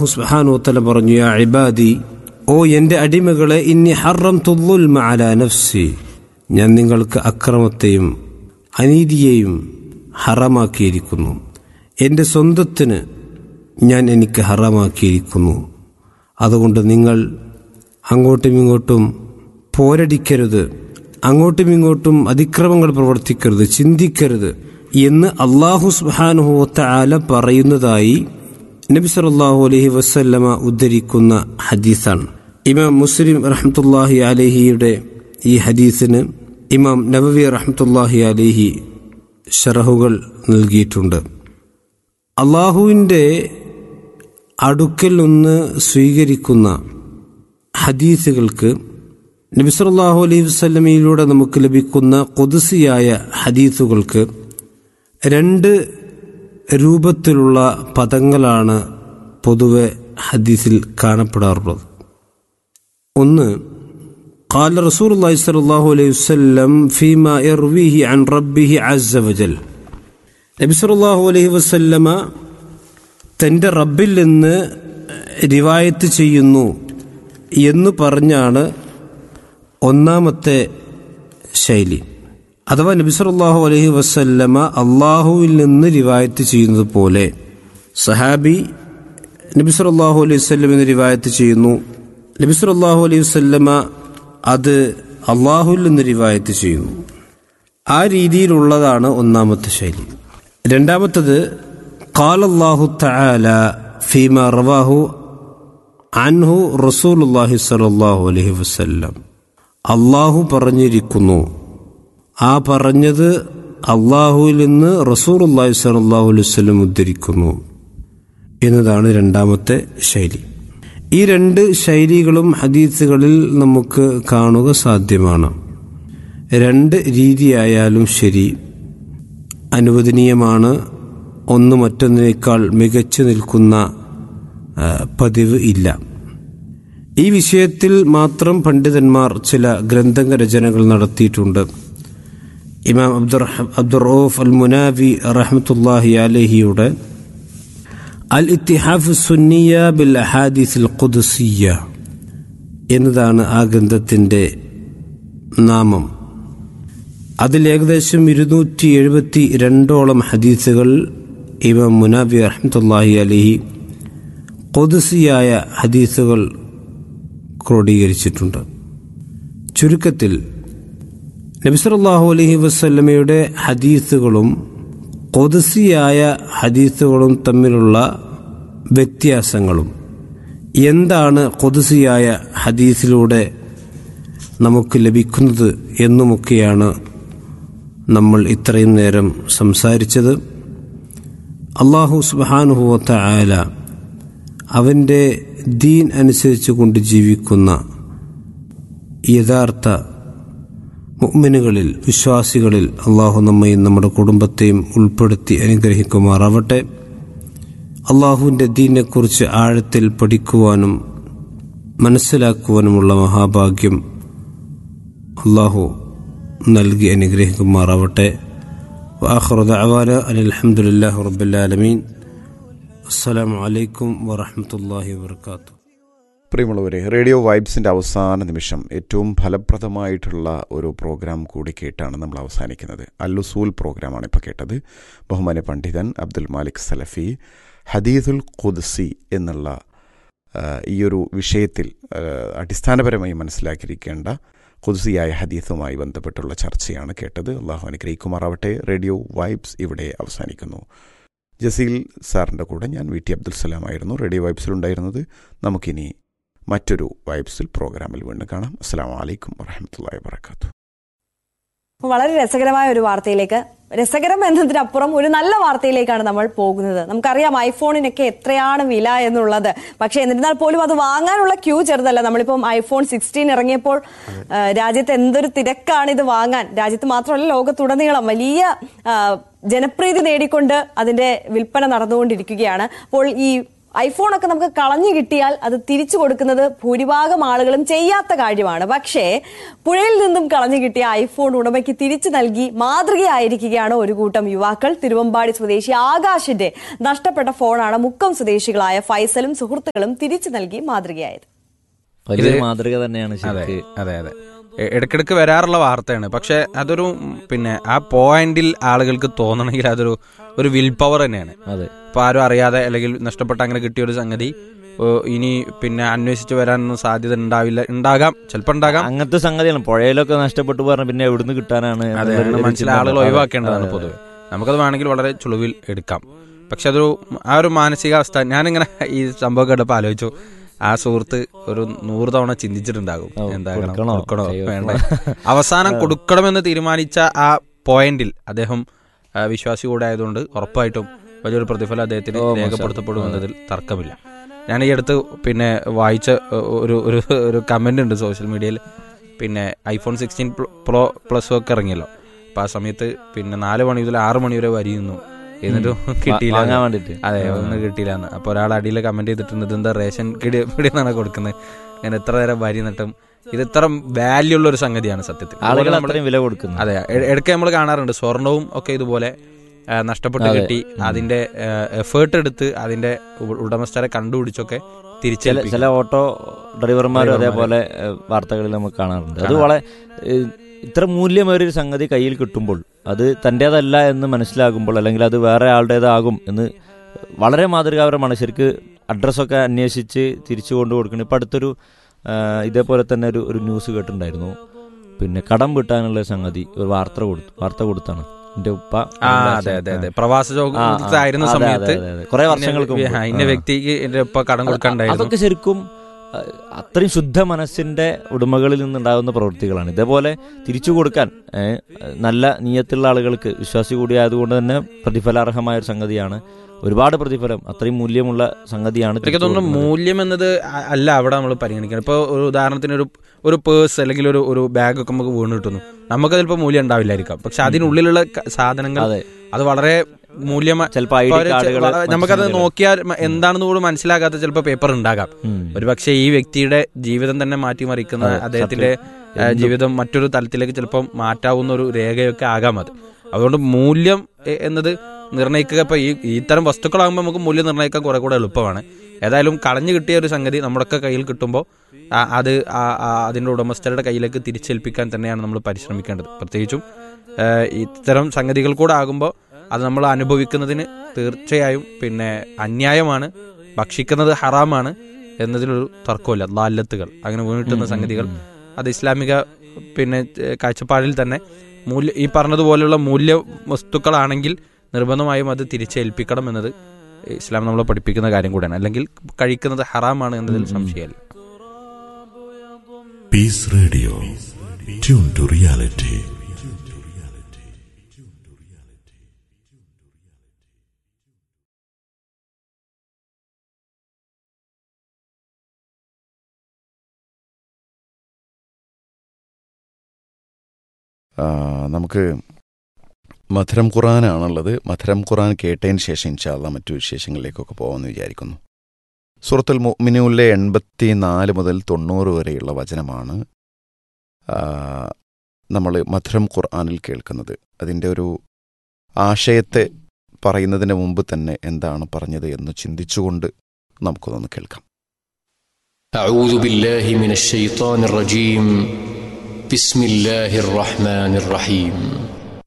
സുബ്ഹാനഹുവതആല പറഞ്ഞു യാ ഇബാദി ഓ എൻ്റെ അടിമകളെ ഇന്നി ഹറം തുല്ലുൽമ അലാ നഫ്സി ഞാൻ നിങ്ങൾക്ക് അക്രമത്തെയും അനീതിയെയും ഹറമാക്കിയിരിക്കുന്നു എൻ്റെ സ്വന്തത്തിന് ഞാൻ എനിക്ക് ഹറമാക്കിയിരിക്കുന്നു അതുകൊണ്ട് നിങ്ങൾ അങ്ങോട്ടും ഇങ്ങോട്ടും പോരടിക്കരുത് അങ്ങോട്ടും ഇങ്ങോട്ടും അതിക്രമങ്ങൾ പ്രവർത്തിക്കരുത് ചിന്തിക്കരുത് എന്ന് അള്ളാഹു സുബാനുഹോത്ത ആല പറയുന്നതായി നബി സല്ലല്ലാഹു അലൈഹി വസല്ലമ ഉദ്ധരിക്കുന്ന ഹദീസാണ് ഇമാം മുസ്ലിം റഹ്മത്തുല്ലാഹി അലഹിയുടെ ഈ ഹദീസിന് ഇമാം നബവി റഹ്മത്തുല്ലാഹി അലഹി ഷറഹുകൾ നൽകിയിട്ടുണ്ട് അള്ളാഹുവിൻ്റെ അടുക്കൽ നിന്ന് സ്വീകരിക്കുന്ന ഹദീസുകൾക്ക് നബി സല്ലല്ലാഹു അലൈഹി വസല്ലമയിലൂടെ നമുക്ക് ലഭിക്കുന്ന കൊതുസിയായ ഹദീസുകൾക്ക് രണ്ട് രൂപത്തിലുള്ള പദങ്ങളാണ് പൊതുവെ ഹദീസിൽ കാണപ്പെടാറുള്ളത് ഒന്ന് قال رسول الله صلى الله عليه وسلم فيما يرويه عن ربه عز وجل നബി സല്ലല്ലാഹു അലൈഹി വസല്ലമ തൻ്റെ റബ്ബിൽ നിന്ന് റിവായത്ത് ചെയ്യുന്നു എന്ന് പറഞ്ഞാണ് ഒന്നാമത്തെ ശൈലി അഥവാ നബി സല്ലല്ലാഹു അലൈഹി വസല്ലമ അള്ളാഹുവിൽ നിന്ന് റിവായത്ത് ചെയ്യുന്നത് പോലെ സഹാബി നബി സല്ലല്ലാഹു അലൈഹി വസല്ലമിന് റിവായത്ത് ചെയ്യുന്നു നബി സല്ലല്ലാഹു അലൈഹി വസല്ലമ അത് അള്ളാഹുവിൽ നിന്ന് റിവായത്ത് ചെയ്യുന്നു ആ രീതിയിലുള്ളതാണ് ഒന്നാമത്തെ ശൈലി രണ്ടാമത്തത് ഖാലല്ലാഹു തആല ഫീമ റവാഹു അൻഹു റസൂലുള്ളാഹി സ്വല്ലല്ലാഹു അലൈഹി വസല്ലം അള്ളാഹു പറഞ്ഞിരിക്കുന്നു ആ പറഞ്ഞത് അള്ളാഹുവിൽ നിന്ന് റസൂലുള്ളാഹി സ്വല്ലല്ലാഹു അലൈഹി വസല്ലം ഉദ്ധരിക്കുന്നു എന്നതാണ് രണ്ടാമത്തെ ശൈലി ഈ രണ്ട് ശൈലികളും ഹദീസുകളിൽ നമുക്ക് കാണുക സാധ്യമാണ് രണ്ട് രീതിയായാലും ശരി അനുവദനീയമാണ് ഒന്ന് മറ്റൊന്നിനേക്കാൾ മികച്ചു നിൽക്കുന്ന ആ, പതിവ് ഇല്ല ഈ വിഷയത്തിൽ മാത്രം പണ്ഡിതന്മാർ ചില ഗ്രന്ഥ രചനകൾ നടത്തിയിട്ടുണ്ട് ഇമാം അബ്ദുർ അബ്ദുറൌഫ് അൽ മുനാവി റഹ്മത്തുല്ലാഹി അലഹിയുടെ അൽ ഇത്തിഹാഫ് സുന്നിയ ബിൽ അഹാദിസിൽ ഖുദ്സിയ എന്നതാണ് ആ ഗ്രന്ഥത്തിൻ്റെ നാമം അതിൽ ഏകദേശം ഇരുന്നൂറ്റി എഴുപത്തി രണ്ടോളം ഹദീസുകൾ ഇമാം മുനാബി റഹ്മത്തുല്ലാഹി അലഹി കൊതുസിയായ ഹദീസുകൾ ക്രോഡീകരിച്ചിട്ടുണ്ട് ചുരുക്കത്തിൽ നബിസല്ലാഹു അലഹി വസ്ല്ലമയുടെ ഹദീസുകളും കൊതുസിയായ ഹദീസുകളും തമ്മിലുള്ള വ്യത്യാസങ്ങളും എന്താണ് കൊതുസിയായ ഹദീസിലൂടെ നമുക്ക് ലഭിക്കുന്നത് എന്നുമൊക്കെയാണ് നമ്മൾ ഇത്രയും നേരം സംസാരിച്ചത് അള്ളാഹു സുബാനുഹുവത്ത ആല അവൻ്റെ ദീൻ അനുസരിച്ച് കൊണ്ട് ജീവിക്കുന്ന യഥാർത്ഥ മുഅ്മിനുകളിൽ വിശ്വാസികളിൽ അള്ളാഹു നമ്മയും നമ്മുടെ കുടുംബത്തെയും ഉൾപ്പെടുത്തി അനുഗ്രഹിക്കുമാറാവട്ടെ അള്ളാഹുവിൻ്റെ ദീനെക്കുറിച്ച് ആഴത്തിൽ പഠിക്കുവാനും മനസ്സിലാക്കുവാനുമുള്ള മഹാഭാഗ്യം അള്ളാഹു നൽകി അനുഗ്രഹിക്കുമാറാവട്ടെ വാഹുറ ദഅവാന അനിൽ അൽഹംദുലില്ലാഹി റബ്ബിൽ ആലമീൻ അസ്സലാമു അലൈക്കും വറഹ്മത്തുള്ളാഹി വബറകാതുഹു പ്രിയമുള്ളവരെ റേഡിയോ വൈബ്സിൻ്റെ അവസാന നിമിഷം ഏറ്റവും ഫലപ്രദമായിട്ടുള്ള ഒരു പ്രോഗ്രാം കൂടി കേട്ടാണ് നമ്മൾ അവസാനിക്കുന്നത് അല്ലുസൂൽ പ്രോഗ്രാമാണ് ഇപ്പോൾ കേട്ടത് ബഹുമാന്യ പണ്ഡിതൻ അബ്ദുൽ മാലിക് സലഫി ഹദീദുൽ ഖുദ്സി എന്നുള്ള ആ, ഈ ഒരു വിഷയത്തിൽ ആ, അടിസ്ഥാനപരമായി മനസ്സിലാക്കിയിരിക്കേണ്ട ഖുദ്സിയായ ഹദീസുമായി ബന്ധപ്പെട്ടുള്ള ചർച്ചയാണ് കേട്ടത് അള്ളാഹു അനുഗ്രഹിക്കുമാറാവട്ടെ റേഡിയോ വൈബ്സ് ഇവിടെ അവസാനിക്കുന്നു ജസീൽ സാറിൻ്റെ കൂടെ ഞാൻ വി ടി അബ്ദുൽ സലാം ആയിരുന്നു റേഡിയോ വൈബ്സിലുണ്ടായിരുന്നത് നമുക്കിനി മറ്റൊരു വൈബ്സിൽ പ്രോഗ്രാമിൽ വീണ്ടും കാണാം അസ്സാം വലൈക്കും വറഹമത്തല്ലാ വാത്തു വളരെ രസകരമായ ഒരു വാർത്തയിലേക്ക് രസകരം എന്നതിനപ്പുറം ഒരു നല്ല വാർത്തയിലേക്കാണ് നമ്മൾ പോകുന്നത് നമുക്കറിയാം ഐഫോണിനൊക്കെ എത്രയാണ് വില എന്നുള്ളത് പക്ഷെ എന്നിരുന്നാൽ പോലും അത് വാങ്ങാനുള്ള ക്യൂ ചെറുതല്ല നമ്മളിപ്പം ഐഫോൺ സിക്സ്റ്റീൻ ഇറങ്ങിയപ്പോൾ ആ, രാജ്യത്ത് എന്തൊരു തിരക്കാണ് ഇത് വാങ്ങാൻ രാജ്യത്ത് മാത്രമല്ല ലോകത്തുടനീളം വലിയ ആ, ജനപ്രീതി നേടിക്കൊണ്ട് അതിന്റെ വിൽപ്പന നടന്നുകൊണ്ടിരിക്കുകയാണ് അപ്പോൾ ഈ ഐഫോൺ ഒക്കെ നമുക്ക് കളഞ്ഞു കിട്ടിയാൽ അത് തിരിച്ചു കൊടുക്കുന്നത് ഭൂരിഭാഗം ആളുകളും ചെയ്യാത്ത കാര്യമാണ് പക്ഷേ പുഴയിൽ നിന്നും കളഞ്ഞു കിട്ടിയ ഐഫോൺ ഉടമയ്ക്ക് തിരിച്ചു നൽകി മാതൃകയായിരിക്കുകയാണ് ഒരു കൂട്ടം യുവാക്കൾ തിരുവമ്പാടി സ്വദേശി ആകാശിന്റെ നഷ്ടപ്പെട്ട ഫോണാണ് മുക്കം സ്വദേശികളായ ഫൈസലും സുഹൃത്തുക്കളും തിരിച്ചു നൽകി മാതൃകയായത് വലിയൊരു മാതൃക തന്നെയാണ് അതെ ശരിക്ക് അതെ അതെ എ- ഇടയ്ക്കിടയ്ക്ക് വരാറുള്ള വാർത്തയാണ് പക്ഷെ അതൊരു ഉം, പിന്നെ ആ പോയിന്റിൽ ആളുകൾക്ക് തോന്നണമെങ്കിൽ അതൊരു ഒരു വിൽ പവർ തന്നെയാണ് അതെ ഇപ്പൊ ആരും അറിയാതെ അല്ലെങ്കിൽ നഷ്ടപ്പെട്ട അങ്ങനെ കിട്ടിയ ഒരു സംഗതി ഓ, ഇനി പിന്നെ അന്വേഷിച്ച് വരാനൊന്നും സാധ്യത ഉണ്ടാവില്ല ഉണ്ടാകാം ചിലപ്പോൾ ഉണ്ടാകാം അങ്ങനത്തെ സംഗതിയാണ് പുഴയിലൊക്കെ നഷ്ടപ്പെട്ടു പറഞ്ഞ പിന്നെ എവിടുന്ന് കിട്ടാനാണ് അതെ എന്നുള്ളൊരു ഒരു മനസ്സിലെ ചിന്ത ആളുകൾ ഉണ്ട്. ഒഴിവാക്കേണ്ടതാണ് അതെ, അതെ. പൊതുവെ നമുക്കത് വേണമെങ്കിൽ വളരെ ചുളിവിൽ എടുക്കാം പക്ഷെ അതൊരു ആ ഒരു മാനസികാവസ്ഥ ഞാനിങ്ങനെ ഈ സംഭവം കേട്ടപ്പോൾ ആലോചിച്ചു ആ സുഹൃത്ത് ഒരു നൂറ് തവണ ചിന്തിച്ചിട്ടുണ്ടാകും ഓ, എന്താകണം കൊടുക്കണോ? കൊടുക്കണോ അയ്യോ. വേണ്ടേ അവസാനം കൊടുക്കണമെന്ന് തീരുമാനിച്ച ആ പോയിന്റിൽ അദ്ദേഹം ആ, വിശ്വാസി കൂടെ ആയതുകൊണ്ട് ഉറപ്പായിട്ടും വലിയൊരു പ്രതിഫലം അദ്ദേഹത്തിന് ഓ, മാഷാ. രേഖപ്പെടുത്തപ്പെടുമെന്നതിൽ തർക്കമില്ല ഞാൻ ഈ അടുത്ത് പിന്നെ വായിച്ച ഒരു ഒരു ഒരു കമന്റ് ഉണ്ട് സോഷ്യൽ മീഡിയയിൽ പിന്നെ ഐഫോൺ സിക്സ്റ്റീൻ പ്രോ പ്ലസ് ഒക്കെ ഇറങ്ങിയല്ലോ അപ്പൊ ആ സമയത്ത് പിന്നെ നാല് മണി മുതൽ ആറ് മണി വരെ വരിയുന്നു എന്നിട്ടും കിട്ടിയില്ല വാങ്ങാൻ വേണ്ടിട്ട് അതെ ഒന്നും കിട്ടിയില്ല എന്ന് അപ്പൊ ഒരാൾ അടിയിൽ കമന്റ് ചെയ്തിട്ടുണ്ട് ഇതെന്താ റേഷൻ കിടി പിടിയെന്നാണ് കൊടുക്കുന്നത് ഞാൻ എത്ര നേരം വരി നട്ടും ഇത് ഇത്ര വാല്യൂ ഉള്ള ഒരു സംഗതിയാണ് സത്യത്തിൽ ആളുകൾ അതുപോലെ നമ്മള് അത്രയും വില കൊടുക്കുന്നു അതെ എ- ഇടയ്ക്ക് നമ്മൾ കാണാറുണ്ട് സ്വർണവും ഒക്കെ ഇതുപോലെ ആ, നഷ്ടപ്പെട്ട് അതെ. കിട്ടി അതിന്റെ എഫേർട്ട് എടുത്ത് അതിന്റെ ഉ- ഉടമസ്ഥരെ കണ്ടുപിടിച്ചൊക്കെ ചില തിരിച്ചേൽപ്പിക്കും ചില ഓട്ടോ ഡ്രൈവർമാരും ഡ്രൈവർമാര്. അതേപോലെ ഏഹ്, വാർത്തകളിൽ നമുക്ക് കാണാറുണ്ട് അത് കാണാം. വളരെ ഏഹ്, ഇത്ര മൂല്യമേറിയ ഒരു സംഗതി കയ്യിൽ കിട്ടുമ്പോൾ അത് തൻ്റേതല്ല എന്ന് മനസ്സിലാകുമ്പോൾ അല്ലെങ്കിൽ അത് വേറെ ആളുടേതാകും എന്ന് വളരെ മാതൃകാപരമാണ് ശരിക്ക് അഡ്രസ്സൊക്കെ അന്വേഷിച്ച് തിരിച്ചു കൊണ്ടു കൊടുക്കണം ഇപ്പം അടുത്തൊരു ആ, ഇതേപോലെ തന്നെ ഒരു ഒരു ന്യൂസ് കേട്ടിട്ടുണ്ടായിരുന്നു പിന്നെ കടം വീട്ടാനുള്ള സംഗതി ഒരു വാർത്ത കൊടുത്തു വാർത്ത കൊടുത്താണ് എൻ്റെ ഉപ്പ ആ അതെ അതെ അതെ പ്രവാസ ആ, ആ. ആയിരുന്ന അതെ, സമയത്ത് അതെ, അതെ, അതെ. കുറേ വർഷങ്ങൾക്ക് മുമ്പ്. ഇന്ന ആ. വ്യക്തിക്ക് എന്റെ ഒപ്പ കടം കൊടുക്കണ്ടായിരുന്നു അതൊക്കെ ശരിക്കും അഹ്, അത്രയും ശുദ്ധ മനസ്സിന്റെ ഉടമകളിൽ നിന്നുണ്ടാകുന്ന പ്രവൃത്തികളാണ് ഇതേപോലെ തിരിച്ചു കൊടുക്കാൻ ഏഹ്, നല്ല നീയത്തുള്ള ആളുകൾക്ക് വിശ്വാസി കൂടിയായതുകൊണ്ട് തന്നെ പ്രതിഫലാർഹമായ ഒരു സംഗതിയാണ് ഒരുപാട് പ്രതിഫലം അത്രയും മൂല്യമുള്ള സംഗതിയാണ് എനിക്ക് തിരിച്ചു തോന്നുന്നു കൊടുക്കുന്നത്. മൂല്യം എന്നത് അ- അല്ല അവിടെ നമ്മൾ പരിഗണിക്കണം ഇപ്പോൾ ഒരു ഉദാഹരണത്തിന് ഒരു ഒരു പേഴ്സ് അല്ലെങ്കിൽ ഒരു ഒരു ബാഗ് ഒക്കെ നമുക്ക് വീണ് കിട്ടുന്നു നമുക്ക് ചിലപ്പോൾ മൂല്യം ഉണ്ടാവില്ലായിരിക്കാം പക്ഷെ അതിനുള്ളിലുള്ള ക- സാധനങ്ങൾ അതെ അത് വളരെ മൂല്യമായി ചിലപ്പോൾ ഐ ഡി കാർഡുകൾ നമുക്കത് നോക്കിയാൽ മ- എന്താണെന്ന് പോലും മനസ്സിലാകാത്ത ചിലപ്പോൾ പേപ്പർ ഉണ്ടാകാം ഒരു പക്ഷേ ഈ വ്യക്തിയുടെ ജീവിതം തന്നെ മാറ്റിമറിക്കുന്ന അതെ, അദ്ദേഹത്തിന്റെ സത്യം. ആ, ജീവിതം മറ്റൊരു തലത്തിലേക്ക് ചിലപ്പം മാറ്റാവുന്ന ഒരു രേഖയൊക്കെ ആകാം അത് അതുകൊണ്ട് മൂല്യം എ- എന്നത് നിർണ്ണയിക്കുക ഇപ്പൊ ഈ ഇത്തരം വസ്തുക്കളാകുമ്പോൾ നമുക്ക് മൂല്യം നിർണ്ണയിക്കാൻ കുറെ കൂടെ എളുപ്പമാണ് ഏതായാലും കളഞ്ഞു കിട്ടിയ ഒരു സംഗതി നമ്മുടെയൊക്കെ കയ്യിൽ കിട്ടുമ്പോൾ ആ- അത് ആ- ആ അതിന്റെ ഉടമസ്ഥരുടെ കയ്യിലേക്ക് തിരിച്ചേൽപ്പിക്കാൻ തന്നെയാണ് നമ്മൾ പരിശ്രമിക്കേണ്ടത് പ്രത്യേകിച്ചും ആ, ഇത്തരം സംഗതികൾ കൂടെ ആകുമ്പോൾ അത് നമ്മൾ അനുഭവിക്കുന്നതിന് തീർച്ചയായും പിന്നെ അന്യായമാണ് ഭക്ഷിക്കുന്നത് ഹറാമാണ് എന്നതിലൊരു തർക്കമില്ല ലാല്ലത്തുകൾ അങ്ങനെ വീണിട്ടുന്ന സംഗതികൾ അത് ഇസ്ലാമിക പിന്നെ ഏഹ്, കാഴ്ചപ്പാടിൽ തന്നെ മൂല്യ ഈ പറഞ്ഞതുപോലെയുള്ള മൂല്യ വസ്തുക്കളാണെങ്കിൽ നിർബന്ധമായും അത് തിരിച്ചേൽപ്പിക്കണം എന്നത് ഇസ്ലാം നമ്മളെ പഠിപ്പിക്കുന്ന കാര്യം കൂടെയാണ് അല്ലെങ്കിൽ കഴിക്കുന്നത് ഹറാമാണ് എന്നതിൽ സംശയമല്ല Peace Radio. Tune to reality. ആ, നമുക്ക് മധുരം ഖുറാനാണുള്ളത് മധുരം ഖുറാൻ കേട്ടതിന് ശേഷം ഇൻഷാല്ല മറ്റു വിശേഷങ്ങളിലേക്കൊക്കെ പോകാമെന്ന് വിചാരിക്കുന്നു സൂറത്തുൽ മുഅ്മിനൂനിലെ എൺപത്തി നാല് മുതൽ തൊണ്ണൂറ് വരെയുള്ള വചനമാണ് നമ്മൾ മധുരം ഖുർആാനിൽ കേൾക്കുന്നത് അതിൻ്റെ ഒരു ആശയത്തെ പറയുന്നതിന് മുമ്പ് തന്നെ എന്താണ് പറഞ്ഞത് എന്ന് ചിന്തിച്ചുകൊണ്ട് നമുക്കൊന്ന് കേൾക്കാം أعوذ بالله من الشيطان الرجيم بسم الله الرحمن الرحيم